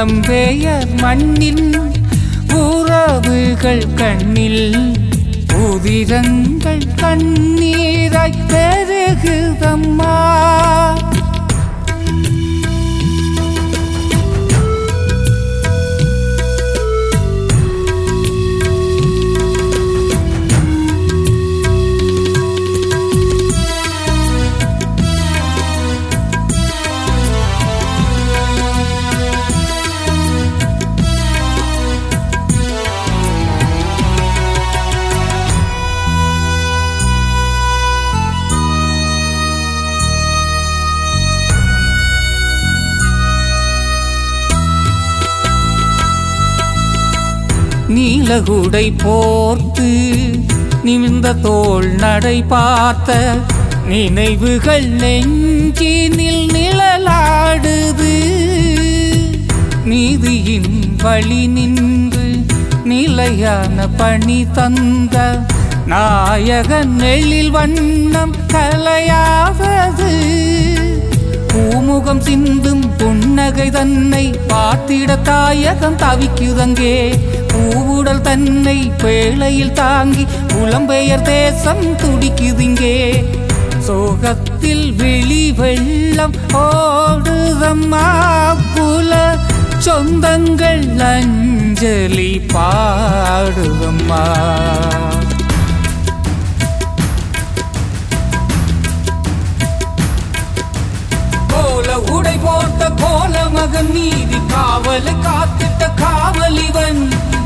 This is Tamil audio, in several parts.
புலம்பெயர் மண்ணில் உறவுகள் கண்ணில் உதிரங்கள் கண்ணீராய் பெருகுதம்மா நீலகுடை போர்த்து நிமிர்ந்த தோள் நடை பார்த்த நினைவுகள் நெஞ்சினில் நிழலாடுது நீதியின் வழி நின்று நிலையான பணி தந்த நாயகன் எழில் வண்ணம் கலையாவது பூமுகம் சிந்தும் புன்னகை தன்னை பார்த்திட தாயகம் தவிக்குதங்கே பூவுடல் தன்னை பேழையில் தாங்கி புலம்பெயர் தேசம் துடிக்குதிங்கே சோகத்தில் விழி வெள்ளம் ஓடுதம்மா புல சொந்தங்கள் அஞ்சலி பாடுதம்மா கோல உடை போட்ட கோல மகன் நீதி காவல காத்திட்ட காவலிவன்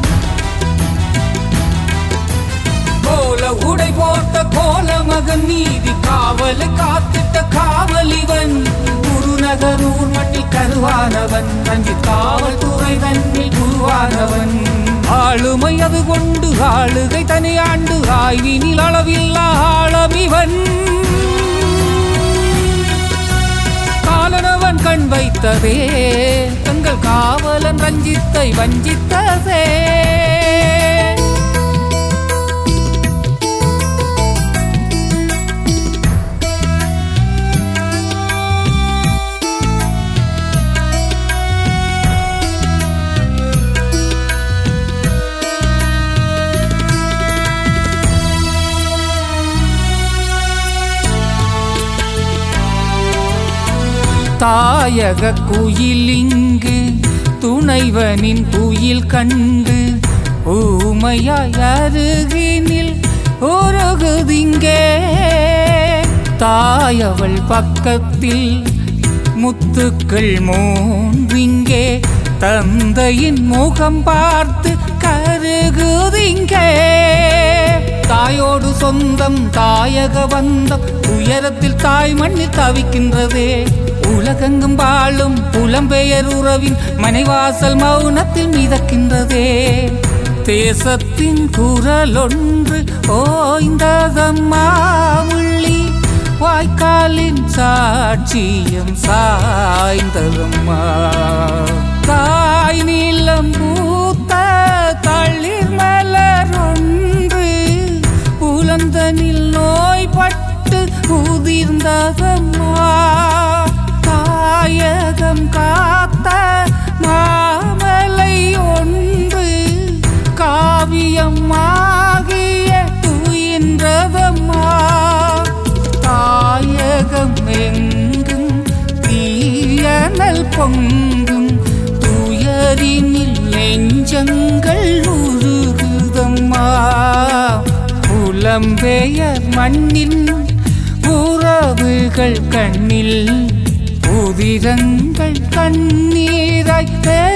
கோல உடை போட்ட கோல மகன் நீதி காவல காத்திட்ட காவலிவன் குருநகரூர் மண்ணில் கருவானவன் அஞ்சு காவல்துறை தன்னில் குருவானவன் ஆளுமை அது கொண்டு ஆளுகை தனியாண்டு ஆய்வினில் அளவில்லா ஆழமிவன் காலனவன் கண் வைத்ததே தங்கள் காவலன் ரஞ்சித்தை வஞ்சித்ததே தாயக குயிலிங்கு துணைவனின் குயில் கண்டு ஊமையாய் அருகினில் உருகுதிங்கே தாயவள் பக்கத்தில் முத்துக்கள் மூன்றிங்கே தந்தையின் முகம் பார்த்து கருகுதிங்கே தாயோடு சொந்தம் தாயக வந்தம் உயரத்தில் தாய் மண்ணில் தவிக்கின்றதே உலகெங்கும் வாழும் புலம்பெயர் உறவின் மனைவாசல் மௌனத்தில் மிதக்கின்றதே தேசத்தின் குரல் ஒன்று ஓய்ந்ததம்மா உள்ளி வாய்க்காலின் சாட்சியம் சாய்ந்ததம்மா தாய் நீளம் பூத்த தளிர் மலர் ஒன்று புலந்தனில் நோய்பட்டு உதிர்ந்ததம்மா தாயகம் காத்த மாமலை ஒன்று காவியமாகிய துயின்றதம்மா தாயகம் எங்கும் தீயனல் பொங்கும் துயரினில் நெஞ்சங்கள் உருகுதம்மா புலம்பெயர் மண்ணில் உறவுகள் கண்ணில் உதிரங்கள் கண்ணீராய் பெருகுதம்மா